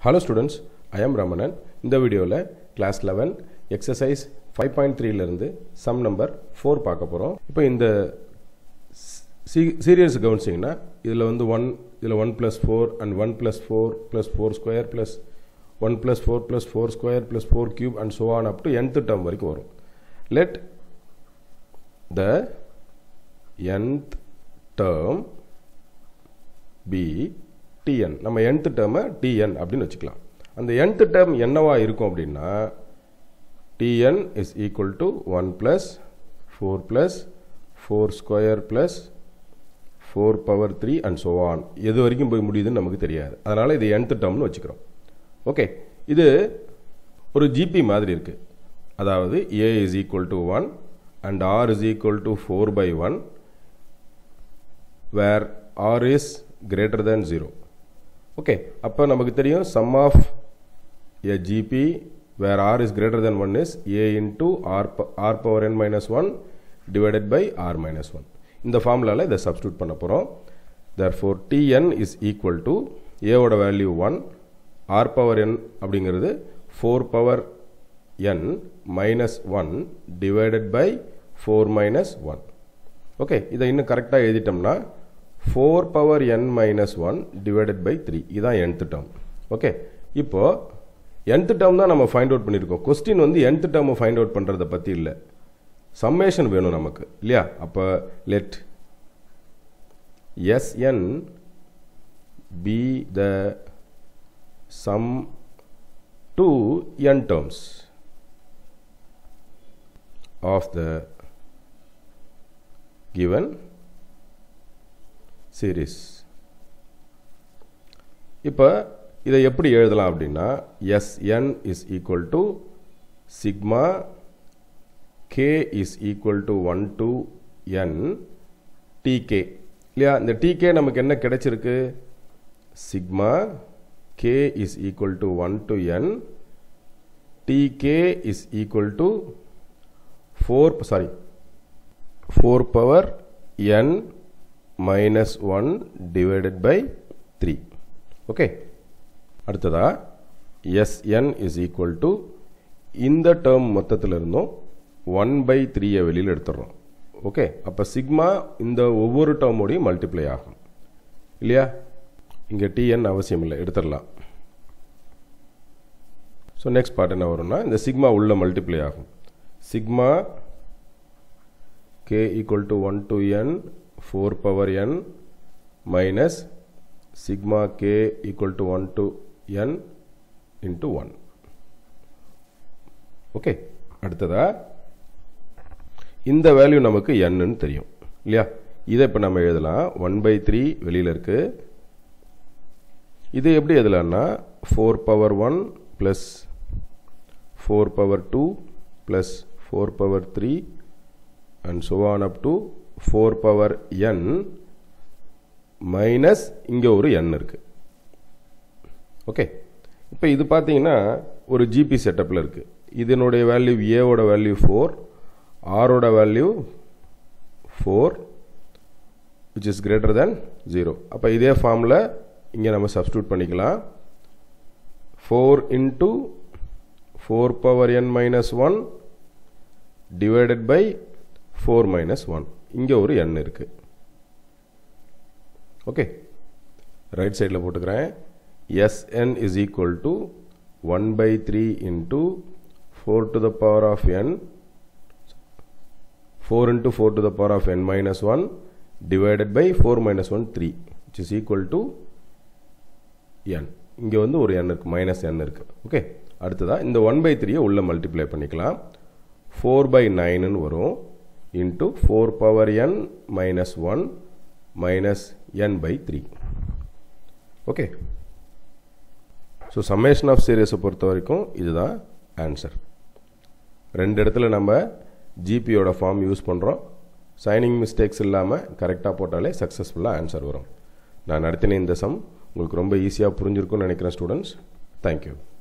hello students I am Ramanan இந்த வீடியோவில் class eleven exercise five point த்ரீலேருந்து சம் நம்பர் ஃபோர் பார்க்க போகிறோம் இப்போ இந்த சி சீரியஸ் கவனிச்சிங்கன்னா இதில் வந்து ஒன் இதில் one plus four and one plus four plus four square plus one plus four plus four square plus four cube and so on up to nth term வரைக்கும் வரும் let the nth term be T N நம்ம nth டேர்மை T N அப்படின்னு வச்சுக்கலாம் அந்த nth term என்னவா இருக்கும் அப்படின்னா T N is equal to one plus four plus four square plus four power three and so on எது வரைக்கும் போய் முடியுதுன்னு நமக்கு தெரியாது அதனால் இது nth டேர்ம்னு வச்சுக்கிறோம் ஓகே இது ஒரு ஜிபி மாதிரி இருக்குது அதாவது A is equal to one and R is equal to four by one where R is greater than zero okay அப்போ நமக்கு தெரியும் sum of a gp where r is greater than 1 is a into r, r power n minus 1 divided by r minus 1 இந்த ஃபார்முலாவில் இதை substitute பண்ண போகிறோம் therefore tn is equal to a ஓட value 1 r power n அப்படிங்கிறது 4 power n minus 1 divided by 4 minus 1 okay இதை இன்னும் கரெக்டாக எழுதிட்டோம்னா 4 power n minus 1 divided by 3 இதான் nth term ஓகே இப்போ nth டேர்ம் தான் நம்ம ஃபைண்ட் அவுட் பண்ணியிருக்கோம் கொஸ்டின் வந்து nth டேர்மை ஃபைண்ட் அவுட் பண்ணுறதை பற்றி இல்லை சம்மேஷன் வேணும் நமக்கு இல்லையா அப்போ let S N be the sum to N terms of the given series இப்போ இதை எப்படி எழுதலாம் அப்படின்னா S N is equal to sigma K is equal to one to N T K இல்லையா இந்த டிகே நமக்கு என்ன கிடைச்சிருக்கு sigma K is equal to one to N T K is equal to four sorry four power N minus one divided by three okay அடுத்ததா S N is equal to இந்த term மொத்தத்தில் இருந்தும் one by த்ரீயை வெளியில் எடுத்துடுறோம் okay அப்போ sigma இந்த ஒவ்வொரு டேர்மோடையும் multiply ஆகும் இல்லையா இங்கே டிஎன் அவசியம் இல்லை எடுத்துடலாம் ஸோ நெக்ஸ்ட் பார்ட் என்ன வரும்னா இந்த சிக்மா உள்ள மல்டிப்ளை ஆகும் sigma k equal to 1 to n 4 power n minus sigma k equal to 1 to n into 1 okay அடுத்ததா இந்த வேல்யூ நமக்கு என்னன்னு தெரியும் இல்லையா இதை இப்போ நம்ம எழுதலாம் ஒன் பை த்ரீ வெளியில் இருக்கு இது எப்படி எழுதலாம்னா four power one plus four power two plus four power three and so on up to 4 power n minus இங்கே ஒரு n இருக்கு ஓகே இப்போ இது பார்த்தீங்கன்னா ஒரு ஜிபி செட்டப்பில் இருக்குது இதனுடைய வேல்யூ ஏவோட வேல்யூ ஃபோர் ஆரோட value four which is greater than zero அப்போ இதே ஃபார்மில் இங்கே நம்ம சப்ஸ்டியூட் பண்ணிக்கலாம் four into four power N minus one divided by four minus one இங்கே ஒரு எண் இருக்குது ஓகே ரைட் சைடில் போட்டுக்கிறேன் S N is equal to one by three into four to the power of N four into four to the power of N minus one divided by four minus one three which is equal to N இங்கே வந்து ஒரு எண் இருக்குது minus n இருக்குது okay அடுத்ததாக இந்த one by த்ரீயை உள்ளே மல்டிப்ளை பண்ணிக்கலாம் ஃபோர் பை நைனுன்னு வரும் into 4 power n minus 1 minus n by 3 okay so summation of சீரியஸை பொறுத்த வரைக்கும் இதுதான் ஆன்சர் ரெண்டு இடத்துல நம்ம ஜிபியோட ஃபார்ம் யூஸ் பண்ணுறோம் சைனிங் மிஸ்டேக்ஸ் இல்லாமல் கரெக்டாக போட்டாலே சக்ஸஸ்ஃபுல்லாக ஆன்சர் வரும் நான் நடத்தின இந்த சம் உங்களுக்கு ரொம்ப ஈஸியாக புரிஞ்சிருக்கும்னு நினைக்கிறேன் ஸ்டூடெண்ட்ஸ் தேங்க்யூ